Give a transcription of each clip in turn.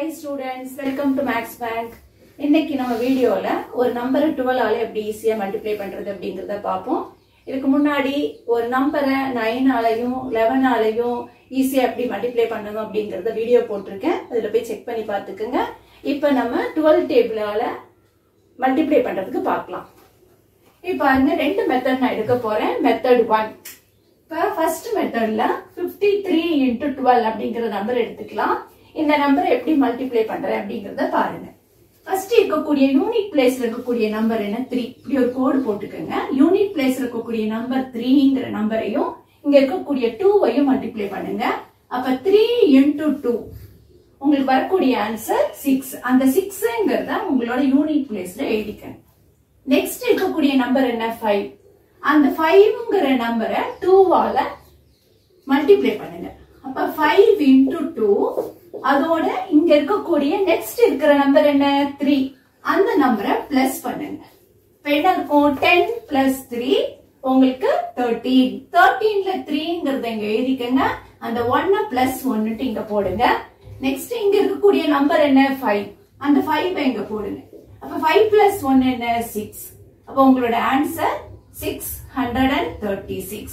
hi students welcome to max bank இன்னைக்கு நம்ம வீடியோல ஒரு நம்பரை டுவெல் எப்படி ஈஸியா மல்டிப்ளை பண்றது அப்படிங்கறத பார்ப்போம் இதுக்கு முன்னாடி ஒரு நம்பரை நைனாலையும் லெவனாலையும் ஈஸியா எப்படி மல்டிப்ளை பண்ணணும் அப்படிங்கறத வீடியோ போட்டிருக்கேன் அதுல போய் செக் பண்ணி பார்த்துக்குங்க இப்போ நம்ம டுவெல் டேபிளால மல்டிப்ளை பண்றதுக்கு பார்க்கலாம் இப்போ பாருங்க ரெண்டு மெத்தட் நான் எடுக்க போறேன் மெத்தட் ஒன் இப்போ ஃபர்ஸ்ட் மெத்தட்ல ஃபிஃப்டி த்ரீ இன்டூ டுவெல் அப்படிங்கிற நம்பர் எடுத்துக்கலாம் இந்த நம்பரை எப்படி மல்டிப்ளை பண்றேன் அப்படிங்கறத பாருங்க ஃபர்ஸ்ட் இருக்கக்கூடிய யூனிட் பிளேஸ்ல இருக்கக்கூடிய நம்பர் என்ன த்ரீ இப்படி ஒரு கோடு போட்டுக்கோங்க யூனிட் பிளேஸ்ல இருக்கக்கூடிய நம்பர் த்ரீங்கிற நம்பரையும் இங்க இருக்கக்கூடிய டூவையும் மல்டிப்ளை பண்ணுங்க அப்ப த்ரீ இன்டூ டூ உங்களுக்கு வரக்கூடிய ஆன்சர் சிக்ஸ் அந்த சிக்ஸ்ங்கிறத உங்களோட யூனிட் பிளேஸ்ல எழுதிக்கணும் நெக்ஸ்ட் இருக்கக்கூடிய நம்பர் என்ன ஃபைவ் அந்த ஃபைவ்ங்கிற நம்பரை டூவால மல்டிப்ளை பண்ணுங்க அப்ப ஃபைவ் இன்டூ டூ அதோட இங்க இருக்கக்கூடிய நெக்ஸ்ட் இருக்கிற நம்பர் என்ன த்ரீ அந்த நம்பரை பிளஸ் பண்ணுங்க இப்ப என்ன இருக்கும் டென் பிளஸ் த்ரீ உங்களுக்கு தேர்ட்டீன் தேர்ட்டீன்ல த்ரீங்கிறத இங்க எழுதிக்கங்க அந்த ஒன்ன பிளஸ் ஒன்னுட்டு இங்க போடுங்க நெக்ஸ்ட் இங்க இருக்கக்கூடிய நம்பர் என்ன ஃபைவ் அந்த ஃபைவ் இங்க போடுங்க அப்ப ஃபைவ் பிளஸ் ஒன் என்ன சிக்ஸ் அப்ப உங்களோட answer six hundred and thirty six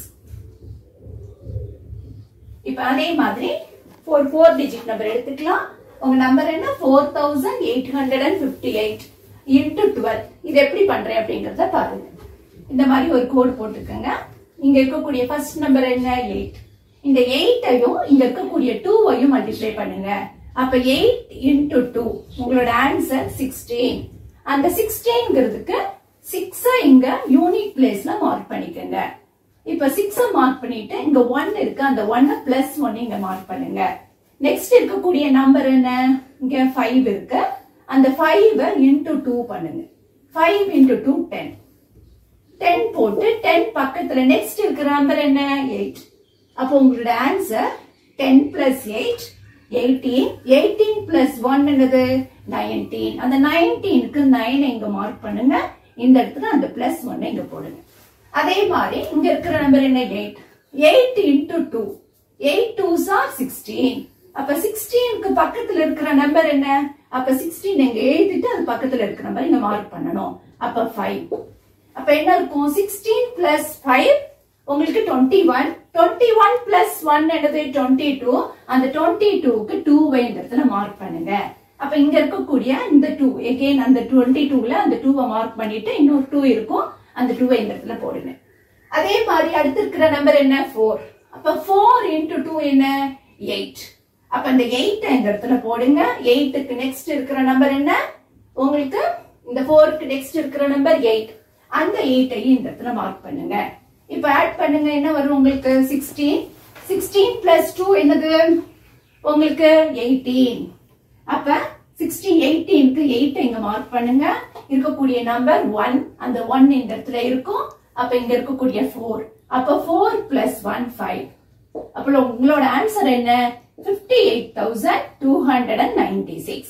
இப்ப அதே மாதிரி ஃபோர் ஃபோர் டிஜிட் நம்பர் எடுத்துக்கலாம் உங்க நம்பர் என்ன four thousand eight hundred and fifty eight into twelve இது எப்படி பண்றேன் அப்படிங்கறத பாருங்க இந்த மாதிரி ஒரு கோடு போட்டுக்கோங்க இங்க இருக்கக்கூடிய ஃபர்ஸ்ட் நம்பர் என்ன எயிட் இந்த எயிட்டையும் இங்க இருக்கக்கூடிய டூவையும் மல்டிப்ளை பண்ணுங்க அப்ப எயிட் இன்டூ டூ உங்களோட ஆன்சர் சிக்ஸ்டீன் அந்த சிக்ஸ்டீன்ங்கிறதுக்கு சிக்ஸ இங்க யூனிட் பிளேஸ்ல மார்க் பண்ணிக்கோங்க இப்ப சிக்ஸ மார்க் பண்ணிட்டு இங்க ஒன் இருக்கு அந்த ஒன்ன பிளஸ் ஒன் இங்க மார்க் பண்ணுங்க நெக்ஸ்ட் இருக்கக்கூடிய நம்பர் என்ன இங்க ஃபைவ் இருக்கு அந்த ஃபைவ் இன்டூ டூ பண்ணுங்க five into two ten ten போட்டு டென் பக்கத்துல நெக்ஸ்ட் இருக்கிற நம்பர் என்ன எயிட் அப்போ உங்களோட answer ten plus eight eighteen eighteen plus one என்னது நைன்டீன் அந்த நைன்டீனுக்கு நைன் இங்க மார்க் பண்ணுங்க இந்த இடத்துல அந்த பிளஸ் ஒன் இங்க போடுங்க அதே மாதிரி இங்க இருக்கிற நம்பர் என்ன eight eight into two eight two are sixteen அப்ப சிக்ஸ்டீனுக்கு பக்கத்துல இருக்கிற நம்பர் என்ன அப்ப சிக்ஸ்டீன் இங்க எழுதிட்டு அது பக்கத்துல இருக்கிற நம்பர் இங்க மார்க் பண்ணணும் அப்ப ஃபைவ் அப்ப என்ன இருக்கும் சிக்ஸ்டீன் பிளஸ் ஃபைவ் உங்களுக்கு twenty one twenty one plus one என்னது டுவெண்ட்டி டூ அந்த டுவெண்ட்டி டூக்கு டூ இந்த இடத்துல மார்க் பண்ணுங்க அப்ப இங்க இருக்கக்கூடிய இந்த டூ எகெயின் அந்த டுவெண்ட்டி டூல அந்த டூவை மார்க் பண்ணிட்டு இன்னொரு டூ இருக்கும் அந்த டூவை இந்த இடத்துல போடுங்க அதே மாதிரி அடுத்து இருக்கிற நம்பர் என்ன ஃபோர் அப்ப ஃபோர் இன்டூ டூ என்ன எயிட் அப்ப இந்த எயிட் இந்த இடத்துல போடுங்க எயிட்டுக்கு நெக்ஸ்ட் இருக்கிற நம்பர் என்ன உங்களுக்கு இந்த ஃபோருக்கு நெக்ஸ்ட் இருக்கிற நம்பர் எயிட் அந்த எயிட்டையும் இந்த இடத்துல மார்க் பண்ணுங்க இப்ப ஆட் பண்ணுங்க என்ன வரும் உங்களுக்கு சிக்ஸ்டீன் சிக்ஸ்டீன் பிளஸ் டூ என்னது உங்களுக்கு எயிட்டீன் அப்ப சிக்ஸ்டீன் எயிட்டீனுக்கு எயிட் இங்க மார்க் பண்ணுங்க இருக்கக்கூடிய நம்பர் ஒன் அந்த ஒன் இந்த இடத்துல இருக்கும் அப்ப இங்க இருக்கக்கூடிய ஃபோர் அப்ப ஃபோர் பிளஸ் ஒன் ஃபைவ் அப்புறம் உங்களோட ஆன்சர் என்ன fifty eight thousand two hundred and ninety six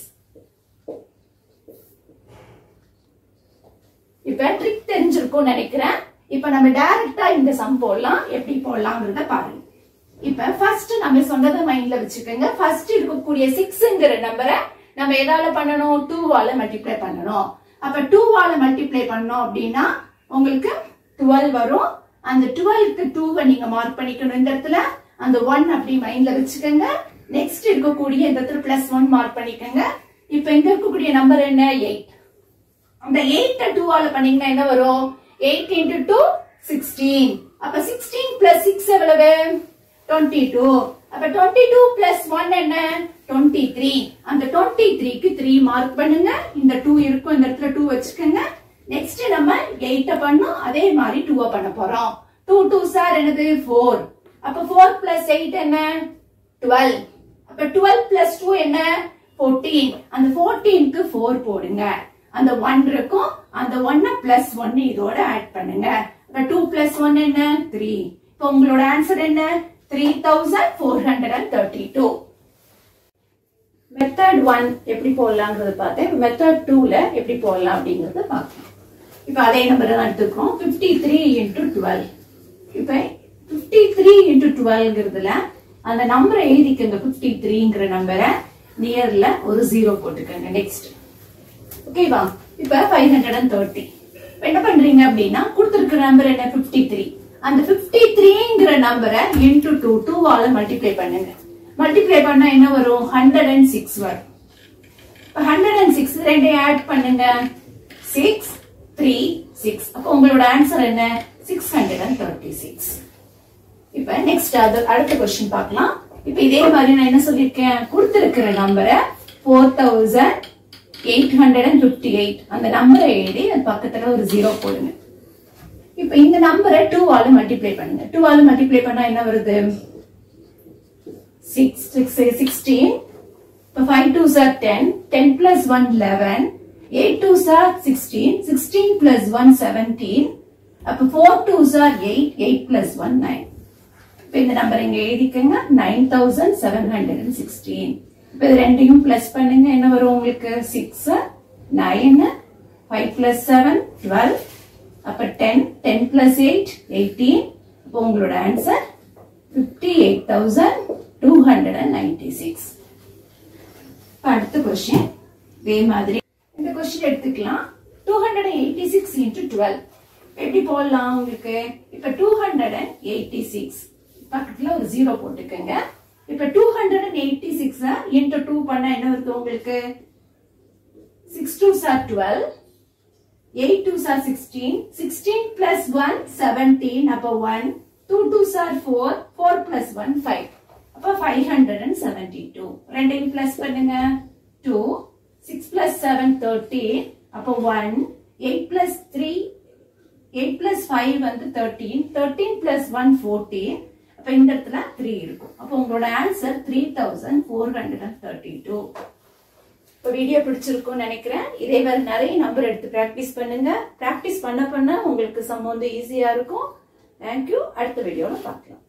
இப்ப ட்ரிக் தெரிஞ்சிருக்கும் நினைக்கிறேன் இப்ப நம்ம டைரக்டா இந்த சம் போடலாம் எப்படி போடலாம்ன்றத பாருங்க இப்ப ஃபர்ஸ்ட் நம்ம சொன்னதை மைண்ட்ல வச்சுக்கோங்க ஃபர்ஸ்ட் இருக்கக்கூடிய சிக்ஸ்ங்கிற நம்பரை நம்ம எதால பண்ணணும் டூவால மல்டிப்ளை பண்ணணும் அப்ப டூவால மல்டிப்ளை பண்ணோம் அப்படின்னா உங்களுக்கு டுவெல் வரும் அந்த டுவெல்க்கு டூவை நீங்க மார்க் பண்ணிக்கணும் இந்த இடத்துல அந்த ஒன் அப்படி மைண்ட்ல வச்சுக்கோங்க நெக்ஸ்ட் இருக்கக்கூடிய இந்த இடத்துல பிளஸ் ஒன் மார்க் பண்ணிக்கோங்க இப்ப இங்க இருக்கக்கூடிய நம்பர் என்ன எயிட் அந்த எயிட் டூவால பண்ணீங்கன்னா என்ன வரும் எயிட் இன்டூ டூ சிக்ஸ்டீன் அப்ப சிக்ஸ்டீன் பிளஸ் சிக்ஸ் எவ்வளவு டுவெண்ட்டி டூ அப்ப டுவெண்ட்டி டூ பிளஸ் ஒன் என்ன டுவெண்ட்டி த்ரீ அந்த டுவெண்ட்டி த்ரீக்கு த்ரீ மார்க் பண்ணுங்க இந்த டூ இருக்கும் இந்த இடத்துல டூ வச்சுக்கோங்க நெக்ஸ்ட் நம்ம எயிட்ட பண்ணோம் அதே மாதிரி டூவை பண்ண போறோம் டூ டூ சார் என்னது ஃபோர் அப்ப ஃபோர் பிளஸ் எயிட் என்ன டுவெல் அப்ப டுவெல் பிளஸ் டூ என்ன ஃபோர்டீன் அந்த ஃபோர்டீனுக்கு ஃபோர் போடுங்க அந்த ஒன் இருக்கும் அந்த ஒன்ன பிளஸ் ஒன்னு இதோட ஆட் பண்ணுங்க டூ பிளஸ் ஒன் என்ன த்ரீ இப்போ உங்களோட ஆன்சர் என்ன three thousand four hundred and thirty two method one எப்படி போடலாங்கிறத பார்த்தேன் மெத்தட் டூல எப்படி போடலாம் அப்படிங்கறத பார்க்கலாம் இப்போ அதே நம்பர் தான் எடுத்துக்கிறோம் ஃபிஃப்டி த்ரீ இன்டூ டுவெல் இப்போ ஃபிஃப்டி த்ரீ இன்டூ டுவெல்ங்கிறதுல அந்த நம்பரை எழுதிக்கங்க ஃபிஃப்டி த்ரீங்கிற நம்பரை நியர்ல ஒரு ஜீரோ போட்டுக்கோங்க நெக்ஸ்ட் ஓகேவா இப்ப ஃபைவ் ஹண்ட்ரட் அண்ட் தேர்ட்டி என்ன பண்றீங்க அப்படின்னா கொடுத்துருக்க நம்பர் என்ன பிப்டி த்ரீ அந்த பிப்டி த்ரீங்கிற நம்பரை இன்டூ டூ டூவால மல்டிப்ளை பண்ணுங்க மல்டிப்ளை பண்ணா என்ன வரும் ஹண்ட்ரட் அண்ட் சிக்ஸ் வரும் ஹண்ட்ரட் அண்ட் சிக்ஸ் ரெண்டையும் ஆட் பண்ணுங்க சிக்ஸ் த்ரீ சிக்ஸ் அப்போ உங்களோட ஆன்சர் என்ன six hundred and thirty six இப்ப நெக்ஸ்ட் அது அடுத்த கொஸ்டின் பார்க்கலாம் இப்ப இதே மாதிரி நான் என்ன சொல்லியிருக்கேன் கொடுத்திருக்கிற நம்பரை four thousand eight hundred and fifty eight அந்த நம்பரை எழுதி அது பக்கத்துல ஒரு ஜீரோ போடுங்க இப்ப இந்த நம்பரை டூ ஆல மல்டிப்ளை பண்ணுங்க டூ ஆல மல்டிப்ளை பண்ணா என்ன வருது சிக்ஸ் சிக்ஸ் சிக்ஸ்டீன் இப்போ five two sir ten ten plus one eleven eight two sir sixteen sixteen plus one seventeen அப்போ four two sir eight eight plus one nine இப்போ இந்த நம்பர் இங்க எழுதிக்கங்க nine thousand seven hundred and sixteen இப்போ இது ரெண்டையும் plus பண்ணுங்க என்ன வரும் உங்களுக்கு six nine five plus seven twelve அப்ப ten ten plus eight eighteen அப்போ உங்களோட answer fifty eight thousand two hundred and ninety six அடுத்த கொஸ்டின் இதே மாதிரி இந்த கொஸ்டின் எடுத்துக்கலாம் two hundred and eighty six into twelve எப்படி போடலாம் உங்களுக்கு இப்ப two hundred and eighty six பக்கத்துல ஒரு ஜீரோ போட்டுக்கோங்க இப்ப two hundred and eighty six into two பண்ணா என்ன வருது உங்களுக்கு six two sir twelve eight two sir sixteen sixteen plus one seventeen அப்போ one two two sir four four plus one five அப்போ five hundred and seventy two ரெண்டையும் plus பண்ணுங்க two six plus seven thirteen அப்போ one eight plus three eight plus five வந்து thirteen thirteen plus one fourteen அப்போ இந்த இடத்துல three இருக்கும் அப்போ உங்களோட ஆன்சர் three thousand four hundred and thirty two இப்போ வீடியோ பிடிச்சிருக்கும்னு நினைக்கிறேன் இதே மாதிரி நிறைய நம்பர் எடுத்து ப்ராக்டிஸ் பண்ணுங்க ப்ராக்டிஸ் பண்ண பண்ண உங்களுக்கு சம் வந்து ஈஸியா இருக்கும் தேங்க்யூ அடுத்த வீடியோவில் பார்க்கலாம்